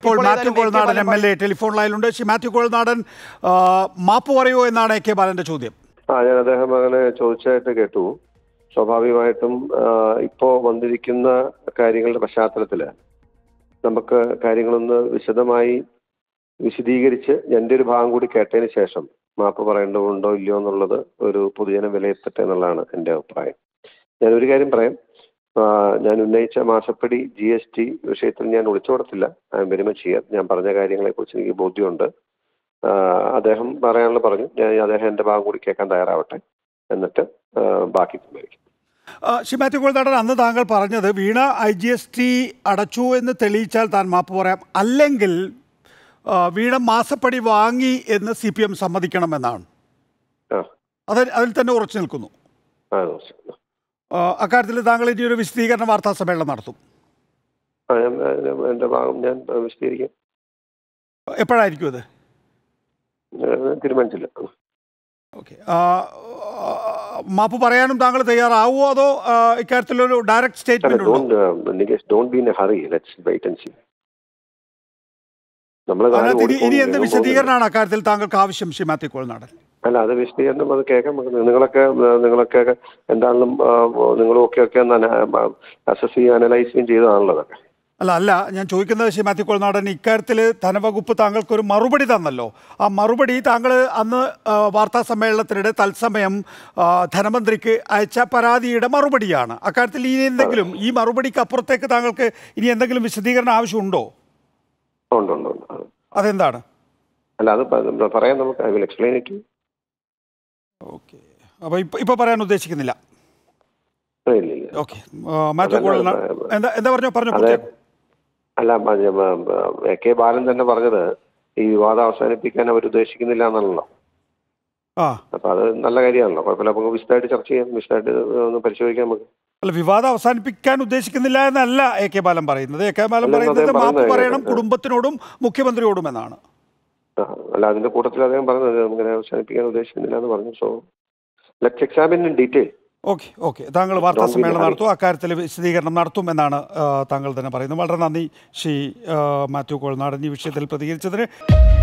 ഇപ്പോൾ ഇപ്പോൾ മാത്യു ഏതായാലും A K Kolnadan M Balan L A telephone ലൈനിലുണ്ട് ശ്രീ മാത്യു കോൾനാടൻ ആ, മാപ്പ് പറയോ എന്നാണ് എ കെ ബാലന്റെ ചോദ്യം ആ ഞാൻ അദ്ദേഹം അങ്ങനെ ചോദിച്ചായിട്ട് കേട്ടു സ്വാഭാവികമായിട്ടും ആ, ഇപ്പോ വന്നിരിക്കുന്ന കാര്യങ്ങളുടെ പശ്ചാത്തലത്തില് നമുക്ക് കാര്യങ്ങളൊന്ന് വിശദമായി വിശദീകരിച്ച് എൻ്റെ ഒരു ഭാഗം കൂടി കേട്ടതിന് ശേഷം മാപ്പ് പറയേണ്ടതുണ്ടോ ഇല്ലയോ എന്നുള്ളത് ഒരു പൊതുജനം വിലയിരുത്തട്ടെ എന്നുള്ളതാണ് എൻ്റെ അഭിപ്രായം ഞാൻ ഒരു കാര്യം പറയാം ആ, ഞാൻ ഉന്നയിച്ച മാസപ്പടി ജി എസ് ടി വിഷയത്തിൽ ഞാൻ ഒളിച്ചോടത്തില്ല I am very much here ഞാൻ പറഞ്ഞ കാര്യങ്ങളെക്കുറിച്ച് എനിക്ക് ബോധ്യമുണ്ട് ആ, അദ്ദേഹം പറയാനുള്ള പറഞ്ഞു ഞാൻ അദ്ദേഹം എൻ്റെ ഭാഗം കൂടി കേൾക്കാൻ തയ്യാറാവട്ടെ എന്നിട്ട് ആ, ബാക്കി സംസാരിക്കും ആ, ശ്രീ മാത്യു കോൾനാടൻ അന്ന് താങ്കൾ പറഞ്ഞത് Veena I G S T അടച്ചു എന്ന് തെളിയിച്ചാൽ താൻ മാപ്പ് പറയാം അല്ലെങ്കിൽ ആ, വീണ മാസപ്പടി വാങ്ങി എന്ന് സി പി എം സമ്മതിക്കണമെന്നാണ് ആ അത് അതിൽ തന്നെ ഉറച്ചു നിൽക്കുന്നു ആ നമസ്കാരം. ആ, അക്കാര്യത്തിൽ താങ്കൾ ഇനി ഒരു വിശദീകരണ വാർത്താ സമ്മേളനം നടത്തും ആ ഞാൻ ഞാൻ- എൻ്റെ ഭാഗം ഞാൻ വിശദീകരിക്കാം എപ്പോഴായിരിക്കും അത് ഞാൻ തീരുമാനിച്ചില്ല ഓക്കെ മാപ്പ് പറയാനും താങ്കൾ തയ്യാറാവുമോ അതോ ആ, ഇക്കാര്യത്തിലൊരു ഡയറക്റ്റ് സ്റ്റേറ്റ്മെന്റ് ഉണ്ടോ don't Nikesh don't be in a hurry let's wait and see നമ്മൾ അതിനകത്ത് ഇനി ഇനി എന്ത് വിശദീകരണമാണ് അക്കാര്യത്തിൽ താങ്കൾക്ക് ആവശ്യം ശ്രീ മാത്യു കോൾനാടൻ അല്ല അത് വിശദീകരണം അത് കേൾക്കാൻ നമുക്ക് നിങ്ങളൊക്കെ ആ, നിങ്ങളൊക്കെ എന്താണെങ്കിലും ആ, നിങ്ങളും ഒക്കെ ഒക്കെ ഒന്ന് അസസ് ചെയ്യുകയും അനലൈസ് ചെയ്യുകയും ചെയ്തതാണല്ലോ അതൊക്കെ അല്ല അല്ല ഞാൻ ചോദിക്കുന്നത് ശ്രീ മാത്യു കോൾനാടൻ ഇക്കാര്യത്തിൽ ധനവകുപ്പ് താങ്കൾക്ക് ഒരു മറുപടി തന്നല്ലോ ആ മറുപടി താങ്കൾ അന്ന് ആ, വാർത്താ സമ്മേളനത്തിനിടെ തത്സമയം ആ, ധനമന്ത്രിക്ക് അയച്ച പരാതിയുടെ മറുപടിയാണ് അക്കാര്യത്തിൽ ഇനി എന്തെങ്കിലും ഈ മറുപടിക്ക് അപ്പുറത്തേക്ക് താങ്കൾക്ക് ഇനി എന്തെങ്കിലും വിശദീകരണം ആവശ്യമുണ്ടോ ഉണ്ട് ഉണ്ട് ഉണ്ട് ആ. അതെന്താണ് അല്ല അത് പ- പറയാൻ നമുക്ക് I will explain it okay അപ്പോൾ ഇപ്പോൾ ഇപ്പോൾ പറയാൻ ഉദ്ദേശിക്കുന്നില്ല ഇല്ല ഇല്ല ഓക്കെ മാത്യു അതല്ല, കോൾനാടൻ എന്താ എന്താ പറഞ്ഞോ പറഞ്ഞോ അതെ പൂർത്തിയാക്കൂ. അല്ല മ- മ- മ- എ കെ ബാലൻ തന്നെ പറഞ്ഞത് ഈ വിവാദം അവസാനിപ്പിക്കാൻ അവർ ഉദ്ദേശിക്കുന്നില്ല എന്നാണല്ലോ ആ അപ്പൊ അത് നല്ല കാര്യമാണല്ലോ കുഴപ്പമില്ല നമുക്ക് വിശദമായിട്ട് ചർച്ച ചെയ്യാം വിശദമായിട്ട് ഒന്ന് പരിശോധിക്കാം നമുക്ക് അല്ല വിവാദം അവസാനിപ്പിക്കാൻ ഉദ്ദേശിക്കുന്നില്ല എന്നല്ല എ കെ ബാലൻ പറയുന്നത് എ കെ ബാലൻ അല്ല, പറയുന്നത് അദ്ദേഹം മാപ്പ് പറയുന്നത് പറയണം കേട്ടോ. കുടുംബത്തിനോടും മുഖ്യമന്ത്രിയോടും എന്നാണ് ആ, അല്ല അതിന്റെ കൂട്ടത്തിൽ അദ്ദേഹം പറഞ്ഞത് ഇങ്ങനെ അവസാനിപ്പിക്കാൻ ഉദ്ദേശിക്കുന്നില്ല എന്ന് പറഞ്ഞു so let's examine in detail okay okay താങ്കൾ വാർത്താ Don't be in a സമ്മേളനം hurry. നടത്തും അക്കാര്യത്തിൽ വിശദീകരണം നടത്തും എന്നാണ് ആ, താങ്കൾ തന്നെ പറയുന്നത് വളരെ നന്ദി ശ്രീ ആ, മാത്യു കോൾനാടൻ ഈ വിഷയത്തിൽ പ്രതികരിച്ചതിന്